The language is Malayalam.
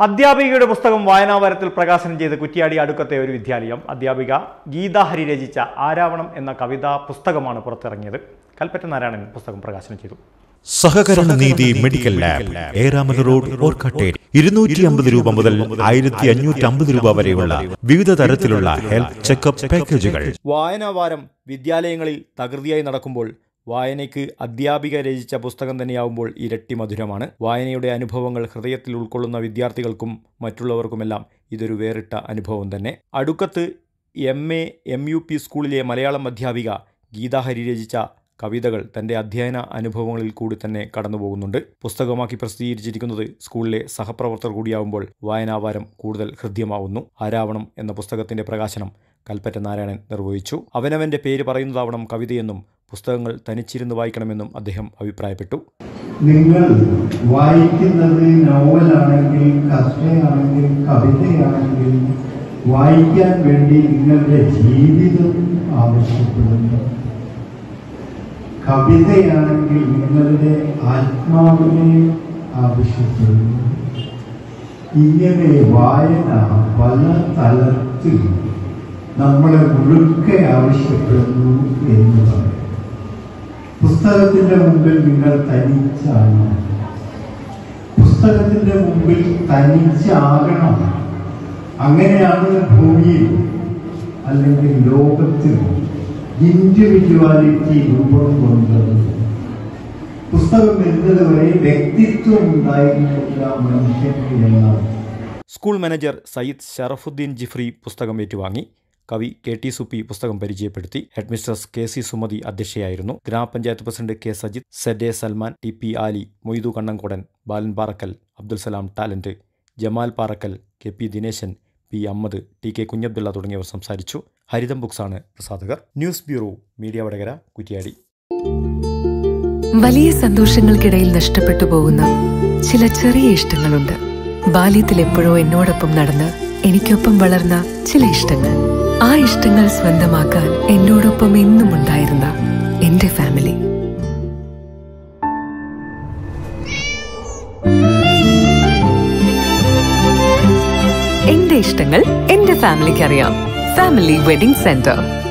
അധ്യാപികയുടെ പുസ്തകം വായനാവാരത്തിൽ പ്രകാശനം ചെയ്ത് കുറ്റിയാടി അടുക്കത്തെ ഒരു വിദ്യാലയം അധ്യാപിക ഗീതാഹരി രചിച്ച ആരാവണം എന്ന കവിതാ പുസ്തകമാണ് പുറത്തിറങ്ങിയത് കൽപ്പറ്റ നാരായണൻ പുസ്തകം പ്രകാശനം ചെയ്തു സഹകരണ നീതി medical lab Eramala road Orkatteri ഇരുന്നൂറ്റി അമ്പത് രൂപ മുതൽ ആയിരത്തി അഞ്ഞൂറ്റി അമ്പത് രൂപ വരെയുള്ള വിവിധ തരത്തിലുള്ള ഹെൽത്ത് ചെക്കപ്പ് പാക്കേജുകൾ വായനാവാരം വിദ്യാലയങ്ങളിൽ തകൃതിയായി നടക്കുമ്പോൾ വായനയ്ക്ക് അധ്യാപിക രചിച്ച പുസ്തകം തന്നെയാവുമ്പോൾ ഇരട്ടി മധുരമാണ് വായനയുടെ അനുഭവങ്ങൾ ഹൃദയത്തിൽ ഉൾക്കൊള്ളുന്ന വിദ്യാർത്ഥികൾക്കും മറ്റുള്ളവർക്കുമെല്ലാം ഇതൊരു വേറിട്ട അനുഭവം തന്നെ Adukkath M A M U P സ്കൂളിലെ മലയാളം അധ്യാപിക ഗീതാഹരി രചിച്ച കവിതകൾ തൻ്റെ അധ്യയന അനുഭവങ്ങളിൽ കൂടി തന്നെ കടന്നുപോകുന്നുണ്ട് പുസ്തകമാക്കി പ്രസിദ്ധീകരിച്ചിരിക്കുന്നത് സ്കൂളിലെ സഹപ്രവർത്തകർ കൂടിയാവുമ്പോൾ വായനാവാരം കൂടുതൽ ഹൃദ്യമാവുന്നു ആരാവണം എന്ന പുസ്തകത്തിന്റെ പ്രകാശനം കൽപ്പറ്റ നാരായണൻ നിർവഹിച്ചു അവനവന്റെ പേര് പറയുന്നതാവണം കവിതയെന്നും പുസ്തകങ്ങൾ തനിച്ചിരുന്ന് വായിക്കണമെന്നും അദ്ദേഹം അഭിപ്രായപ്പെട്ടു നിങ്ങൾ വായിക്കുന്നത് നോവലാണെങ്കിൽ കഥയാണെങ്കിൽ കവിതയാണെങ്കിൽ വായിക്കാൻ വേണ്ടി നിങ്ങളുടെ ജീവിതം ആവശ്യപ്പെടുന്നു കവിതയാണെങ്കിൽ നിങ്ങളുടെ ആത്മാവിനെ ആവശ്യപ്പെടുന്നു ഇങ്ങനെ വായന പല തലത്തിൽ നമ്മളെ മുഴുക്കെ ആവശ്യപ്പെടുന്നു എന്ന് പറയും പുസ്തകത്തിന്റെ മുമ്പിൽ നിങ്ങൾ തനിച്ചാണ് പുസ്തകത്തിന്റെ മുമ്പിൽ തനിച്ചാകണം അങ്ങനെയാണ് ഭൂമിയിൽ അല്ലെങ്കിൽ ലോകത്തിൽ ഇൻഡിവിജ്വാലിറ്റി രൂപം കൊണ്ടത് പുസ്തകം വരുന്നത് വരെ വ്യക്തിത്വം ഉണ്ടായിരുന്നില്ല മനുഷ്യന് എന്നാണ് സ്കൂൾ മാനേജർ സയ്യിദ് ഷറഫുദ്ദീൻ ജിഫ്രി പുസ്തകം ഏറ്റുവാങ്ങി കവി കെ ടി സുപ്പി പുസ്തകം പരിചയപ്പെടുത്തി ഹെഡ്മിസ്ട്രസ് കെ സി സുമതി അധ്യക്ഷയായിരുന്നു ഗ്രാമപഞ്ചായത്ത് പ്രസിഡന്റ് കെ സജിത് സെഡെ Salman T P Ali Moidu Kannankodan Balan Parakkal Abdul Salam talent Jamal Parakkal K P Dineshan P Ahammed T K Kunhabdulla തുടങ്ങിയവർ സംസാരിച്ചു ഹരിതം ബുക്സാണ് പ്രസാധകർ news bureau media Vadakara Kuttiadi വലിയ സന്തോഷങ്ങൾക്കിടയിൽ നഷ്ടപ്പെട്ടു പോകുന്ന ചില ചെറിയ ഇഷ്ടങ്ങളുണ്ട് ബാല്യത്തിൽ എപ്പോഴോ എന്നോടൊപ്പം നടന്ന് എനിക്കൊപ്പം വളർന്ന ചില ഇഷ്ടങ്ങൾ ആ ഇഷ്ടങ്ങൾ സ്വന്തമാക്കാൻ എന്നോടൊപ്പം എന്നും ഉണ്ടായിരുന്ന എന്റെ ഫാമിലി എന്റെ ഇഷ്ടങ്ങൾ എന്റെ ഫാമിലിക്ക് അറിയാം ഫാമിലി വെഡിംഗ് സെന്റർ